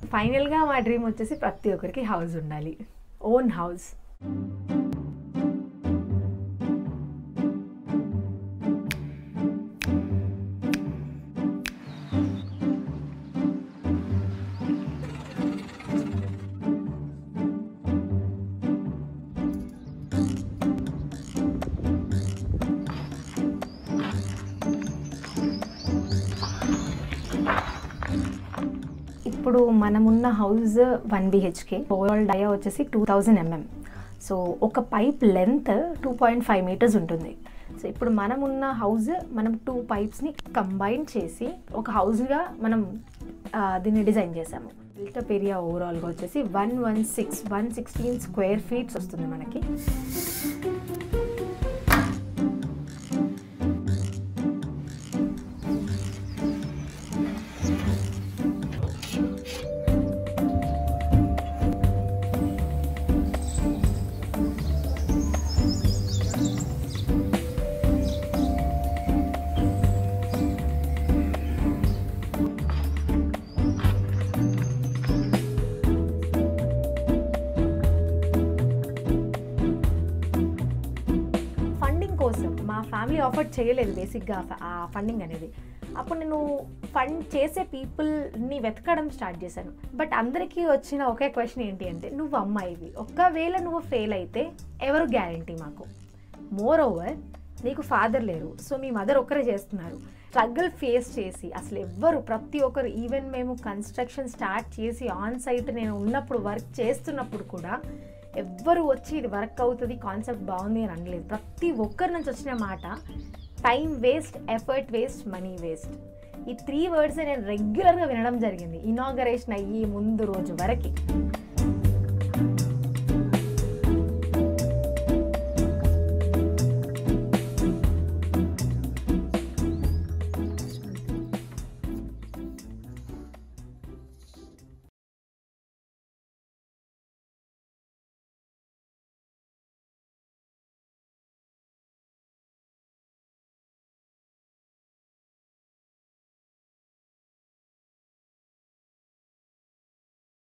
ఫైనల్గా మా డ్రీమ్ వచ్చేసి ప్రతి ఒక్కరికి హౌస్ ఉండాలి ఓన్ హౌస్ ఇప్పుడు మనమున్న house one BHK overall dia వచ్చేసి టూ థౌజండ్ ఎంఎం సో ఒక pipe length two point five metres ఉంటుంది సో ఇప్పుడు మనం ఉన్న హౌస్ మనం టూ పైప్స్ని కంబైన్ చేసి ఒక హౌస్గా మనం ఆ, దీన్ని డిజైన్ చేసాము బిల్టప్ ఏరియా ఓవరాల్గా వచ్చేసి one one six one sixteen square feets వస్తుంది మనకి ఫండింగ్ కోసం మా ఫ్యామిలీ ఆఫర్ చేయలేదు బేసిక్గా ఫ- ఆ ఫండింగ్ అనేది అప్పుడు నేను ఫండ్ చేసే పీపుల్ని వెతకడం స్టార్ట్ చేశాను బట్ అందరికీ వచ్చిన ఒకే క్వశ్చన్ ఏంటి అంటే నువ్వు అమ్మాయివి ఒకవేళ నువ్వు ఫెయిల్ అయితే ఎవరు గ్యారంటీ మాకు మోర్ ఓవర్ నీకు ఫాదర్ లేరు సో మీ మదర్ ఒక్కరే చేస్తున్నారు స్ట్రగుల్ ఫేస్ చేసి అసలు ఎవ్వరు ప్రతి ఒక్కరు ఈవెన్ మేము కన్స్ట్రక్షన్ స్టార్ట్ చేసి ఆన్ సైట్ నేను ఉన్నప్పుడు వర్క్ చేస్తున్నప్పుడు కూడా ఎవ్వరు వచ్చి ఇది వర్క్ అవుతుంది కాన్సెప్ట్ బాగుంది అని అనలేదు ప్రతి ఒక్కరి నుంచి వచ్చిన మాట time waste effort waste money waste ఈ త్రీ వర్డ్స్ నేను రెగ్యులర్గా వినడం జరిగింది ఇనాగరేషన్ అయ్యి ముందు రోజు వరకు